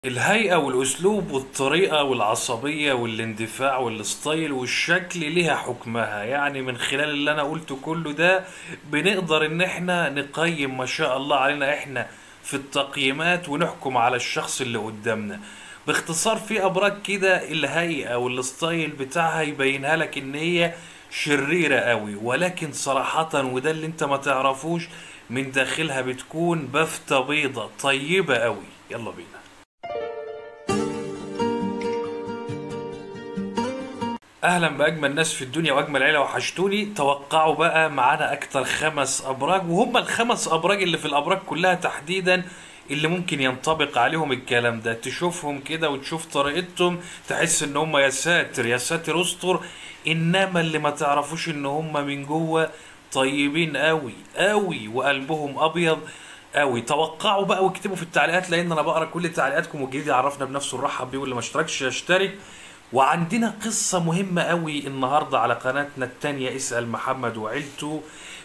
الهيئة والأسلوب والطريقة والعصبية والاندفاع والستايل والشكل ليها حكمها يعني من خلال اللي أنا قلته كله ده بنقدر إن إحنا نقيم ما شاء الله علينا إحنا في التقييمات ونحكم على الشخص اللي قدامنا باختصار في أبراج كده الهيئة والستايل بتاعها يبينها لك إن هي شريرة قوي ولكن صراحة وده اللي انت ما تعرفوش من داخلها بتكون بفتة بيضة طيبة قوي يلا بينا اهلا باجمل ناس في الدنيا واجمل عيله وحشتوني توقعوا بقى معانا اكتر خمس ابراج وهم الخمس ابراج اللي في الابراج كلها تحديدا اللي ممكن ينطبق عليهم الكلام ده تشوفهم كده وتشوف طريقتهم تحس ان هم يا ساتر يا ساتر استر انما اللي ما تعرفوش ان هم من جوه طيبين قوي قوي وقلبهم ابيض قوي توقعوا بقى واكتبوا في التعليقات لان انا بقرا كل تعليقاتكم والجديد يعرفنا بنفسه نرحب بيه واللي ما اشتركش يشترك وعندنا قصة مهمة قوي النهاردة على قناتنا التانية اسأل محمد وعيلته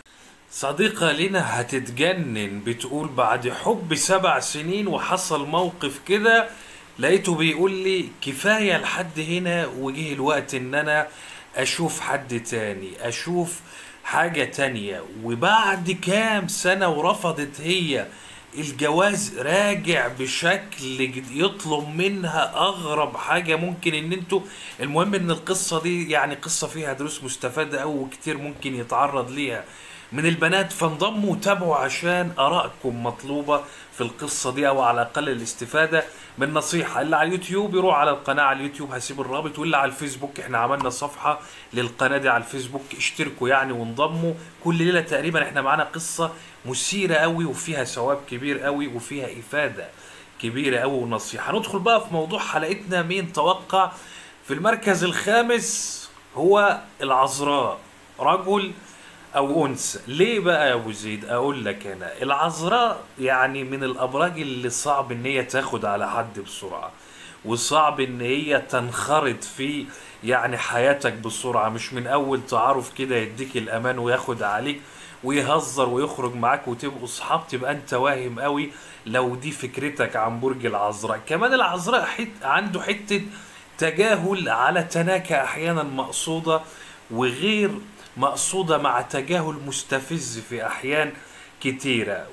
صديقة لنا هتتجنن بتقول بعد حب سبع سنين وحصل موقف كده لقيته بيقول لي كفاية لحد هنا وجه الوقت ان انا اشوف حد تاني اشوف حاجة تانية وبعد كام سنة ورفضت هي الجواز راجع بشكل جد- يطلب منها اغرب حاجه ممكن ان انتوا المهم ان القصه دي يعني قصه فيها دروس مستفاده او وكتير ممكن يتعرض ليها من البنات فانضموا وتابعوا عشان ارائكم مطلوبه في القصه دي او على الاقل الاستفاده من نصيحه اللي على اليوتيوب يروح على القناه على اليوتيوب هسيب الرابط واللي على الفيسبوك احنا عملنا صفحه للقناه دي على الفيسبوك اشتركوا يعني وانضموا كل ليله تقريبا احنا معانا قصه مثيره قوي وفيها ثواب كبير قوي وفيها افاده كبيره قوي ونصيحه هندخل بقى في موضوع حلقتنا مين توقع في المركز الخامس هو العذراء رجل او انثى ليه بقى يا ابو زيد اقول لك انا العذراء يعني من الابراج اللي صعب ان هي تاخد على حد بسرعه وصعب ان هي تنخرط في يعني حياتك بسرعه مش من اول تعارف كده يديك الامان وياخد عليك ويهزر ويخرج معاك وتبقوا صحاب تبقى انت واهم قوي لو دي فكرتك عن برج العذراء كمان العذراء حت عنده حته تجاهل على تناكة احيانا مقصوده وغير مقصودة مع تجاهل مستفز في أحيان كتيرة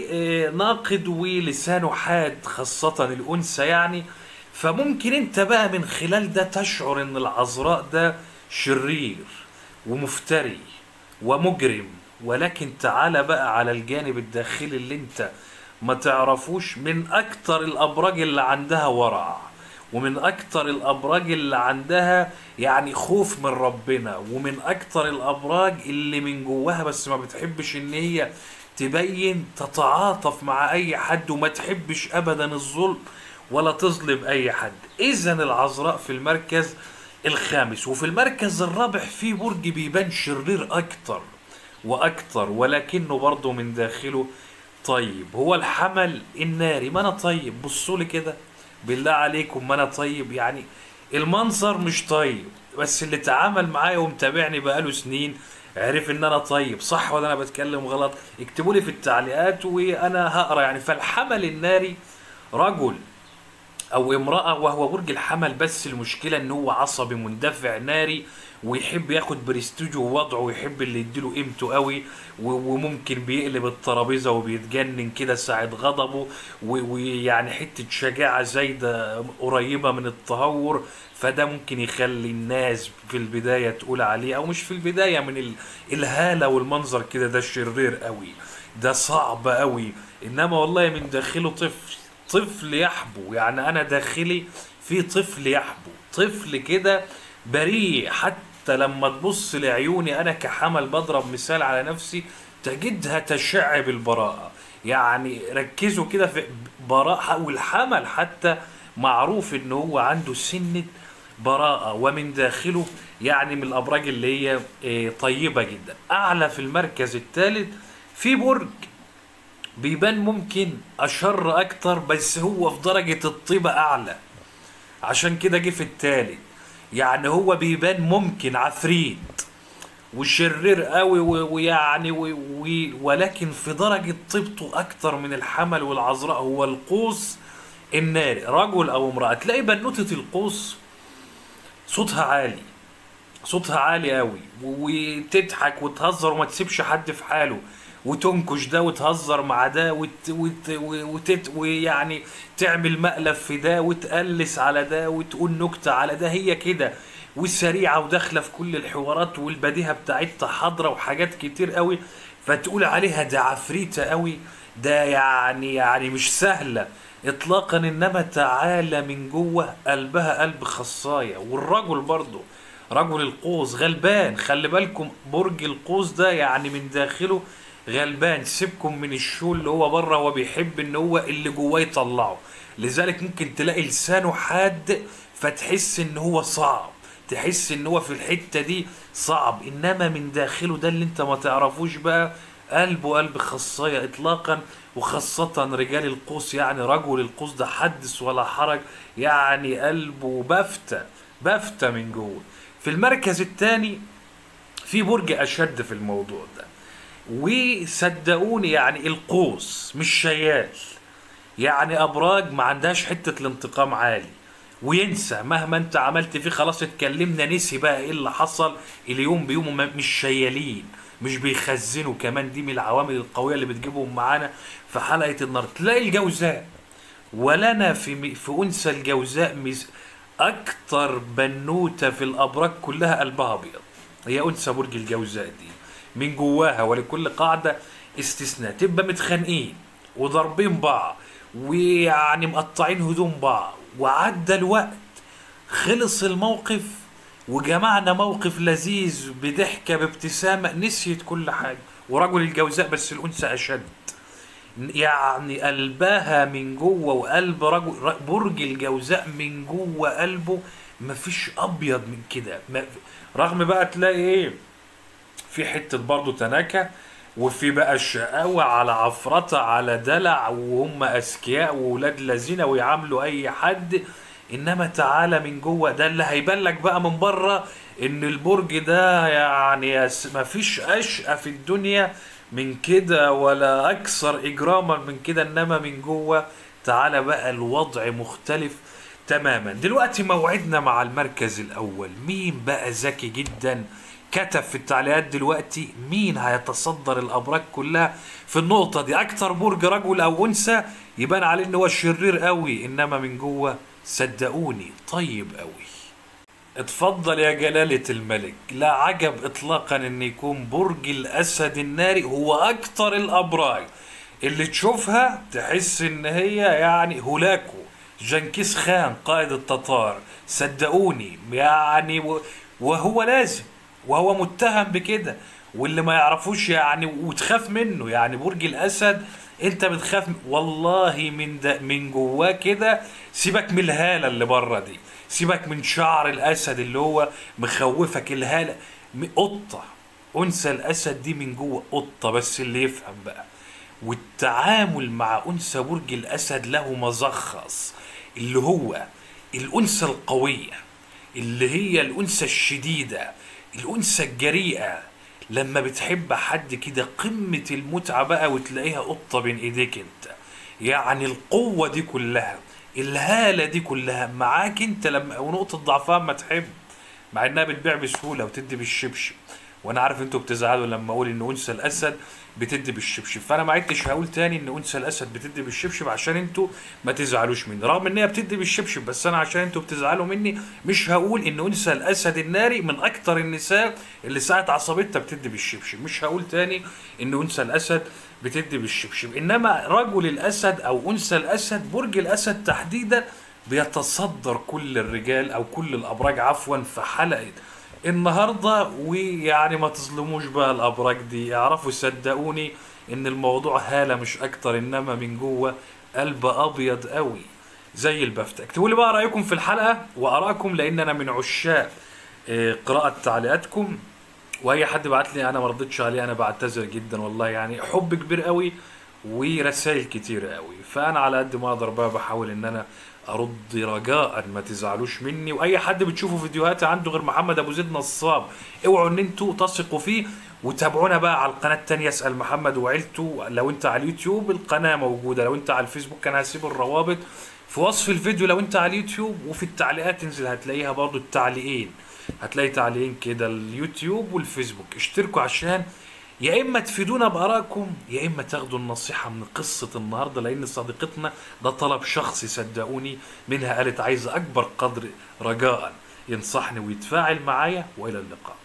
وناقد ولسانه حاد خاصة الأنثى يعني فممكن انت بقى من خلال ده تشعر ان العذراء ده شرير ومفتري ومجرم ولكن تعالى بقى على الجانب الداخلي اللي انت ما تعرفوش من اكتر الابراج اللي عندها ورع ومن اكتر الابراج اللي عندها يعني خوف من ربنا ومن اكتر الابراج اللي من جواها بس ما بتحبش ان هي تبين تتعاطف مع اي حد وما تحبش ابدا الظلم ولا تظلم اي حد اذا العذراء في المركز الخامس وفي المركز الرابع في برج بيبان شرير اكتر واكتر ولكنه برضه من داخله طيب هو الحمل الناري ما انا طيب بصوا لي كده بالله عليكم ما انا طيب يعني المنظر مش طيب بس اللي تعامل معايا ومتابعني بقاله سنين عرف ان انا طيب صح ولا انا بتكلم غلط اكتبوا لي في التعليقات وانا هقرا يعني فالحمل الناري رجل او امرأة وهو برج الحمل بس المشكلة ان هو عصبي مندفع ناري ويحب ياخد برستيجه ووضعه ويحب اللي يديله قيمته قوي و- وممكن بيقلب الترابيزة وبيتجنن كده ساعة غضبه و- ويعني حتة شجاعة زايدة قريبة من التهور فده ممكن يخلي الناس في البداية تقول عليه او مش في البداية من ال- الهالة والمنظر كده ده شرير قوي ده صعب قوي انما والله من داخله طفل طفل يحبو يعني انا داخلي في طفل يحبو طفل كده بريء حتى لما تبص لعيوني انا كحمل بضرب مثال على نفسي تجدها تشع بالبراءة يعني ركزوا كده في براءة والحمل حتى معروف ان هو عنده سنة براءة ومن داخله يعني من الابراج اللي هي آه، طيبة جدا اعلى في المركز الثالث في برج بيبان ممكن اشر اكتر بس هو في درجة الطيبة اعلى عشان كده جه في التالت يعني هو بيبان ممكن عفريت وشرير قوي و- ويعني و- و- ولكن في درجة طيبته اكتر من الحمل والعذراء هو القوس الناري رجل او امراه تلاقي بنوته القوس صوتها عالي صوتها عالي قوي وتضحك وتهزر وما تسيبش حد في حاله وتنكش ده وتهزر مع ده وت... وت... وتت... ويعني تعمل مقلب في ده وتقلس على ده وتقول نكتة على ده هي كده وسريعة وداخلة في كل الحوارات والبديهة بتاعتها حاضرة وحاجات كتير قوي فتقول عليها ده عفريتة قوي ده يعني يعني مش سهلة اطلاقا انما تعالى من جوه قلبها قلب خصاية والرجل برضه رجل القوس غلبان خلي بالكم برج القوس ده يعني من داخله غلبان سيبكم من الشو اللي هو بره هو بيحب ان هو اللي جواه يطلعه لذلك ممكن تلاقي لسانه حاد فتحس ان هو صعب تحس ان هو في الحته دي صعب انما من داخله ده اللي انت ما تعرفوش بقى قلبه قلب خصايه اطلاقا وخاصة رجال القوس يعني رجل القوس ده حدث ولا حرج يعني قلبه بفتة بفتة من جوه في المركز الثاني في برج اشد في الموضوع ده وصدقوني يعني القوس مش شيال يعني ابراج ما عندهاش حته الانتقام عالي وينسى مهما انت عملت فيه خلاص اتكلمنا نسي بقى ايه اللي حصل اليوم بيوم مش شيالين مش بيخزنوا كمان دي من العوامل القويه اللي بتجيبهم معانا في حلقه النار تلاقي الجوزاء ولنا في في انثى الجوزاء مز... اكتر بنوته في الابراج كلها قلبها ابيض هي انثى برج الجوزاء دي من جواها ولكل قاعده استثناء تبقى متخانقين وضاربين بعض ويعني مقطعين هدوم بعض وعدى الوقت خلص الموقف وجمعنا موقف لذيذ بضحكة بابتسامة نسيت كل حاجة ورجل الجوزاء بس الأنثى أشد يعني قلبها من جوه وقلب رجل برج الجوزاء من جوه قلبه مفيش أبيض من كده رغم بقى تلاقي إيه في حتة برضه تناكة وفي بقى الشقاوة على عفرطة على دلع وهم أذكياء وولاد لذينة ويعاملوا أي حد إنما تعالى من جوه ده اللي هيبان لك بقى من بره إن البرج ده يعني مفيش أشقى في الدنيا من كده ولا أكثر إجراما من كده إنما من جوه تعالى بقى الوضع مختلف تماما دلوقتي موعدنا مع المركز الأول مين بقى ذكي جداً كتب في التعليقات دلوقتي مين هيتصدر الابراج كلها في النقطه دي اكتر برج رجل او انثى يبان عليه ان هو شرير قوي انما من جوه صدقوني طيب قوي اتفضل يا جلالة الملك لا عجب اطلاقا ان يكون برج الاسد الناري هو اكتر الابراج اللي تشوفها تحس ان هي يعني هولاكو جنكيز خان قائد التتار صدقوني يعني وهو لازم وهو متهم بكده واللي ما يعرفوش يعني وتخاف منه يعني برج الاسد انت بتخاف والله من ده من جواه كده سيبك من الهاله اللي بره دي سيبك من شعر الاسد اللي هو مخوفك الهاله قطه انثى الاسد دي من جوه قطه بس اللي يفهم بقى والتعامل مع انثى برج الاسد له مزخص اللي هو الانثى القويه اللي هي الانثى الشديده الأنثى الجريئة لما بتحب حد كده قمة المتعة بقى وتلاقيها قطة بين ايديك انت يعني القوة دي كلها الهالة دي كلها معاك انت لما ونقطة ضعفها ما تحب مع انها بتبيع بسهولة وتدي بالشبشب وانا عارف انتوا بتزعلوا لما اقول ان انثى الاسد بتدي بالشبشب فانا ما عدتش هقول تاني ان انثى الاسد بتدي بالشبشب عشان انتوا ما تزعلوش مني رغم ان هي بتدي بالشبشب بس انا عشان انتوا بتزعلوا مني مش هقول ان انثى الاسد الناري من اكتر النساء اللي ساعه عصبيتها بتدي بالشبشب مش هقول تاني ان انثى الاسد بتدي بالشبشب انما رجل الاسد او انثى الاسد برج الاسد تحديدا بيتصدر كل الرجال او كل الابراج عفوا في حلقه النهارده ويعني ما تظلموش بقى الابراج دي اعرفوا صدقوني ان الموضوع هاله مش اكتر انما من جوه قلب ابيض قوي زي البفتة اكتبوا لي بقى رايكم في الحلقه وارائكم لان انا من عشاق قراءه تعليقاتكم واي حد بعت لي انا ما رضيتش عليه انا بعتذر جدا والله يعني حب كبير قوي ورسائل كتير قوي فانا على قد ما اقدر بقى بحاول ان انا ارد رجاء ما تزعلوش مني واي حد بتشوفوا فيديوهاتي عنده غير محمد ابو زيد نصاب اوعوا ان انتوا تثقوا فيه وتابعونا بقى على القناه التانية اسال محمد وعيلته لو انت على اليوتيوب القناه موجوده لو انت على الفيسبوك انا هسيب الروابط في وصف الفيديو لو انت على اليوتيوب وفي التعليقات تنزل هتلاقيها برضو التعليقين هتلاقي تعليقين كده اليوتيوب والفيسبوك اشتركوا عشان يا اما تفيدونا بارائكم يا اما تاخدوا النصيحه من قصه النهارده لان صديقتنا ده طلب شخصي صدقوني منها قالت عايزه اكبر قدر رجاء ينصحني ويتفاعل معايا والى اللقاء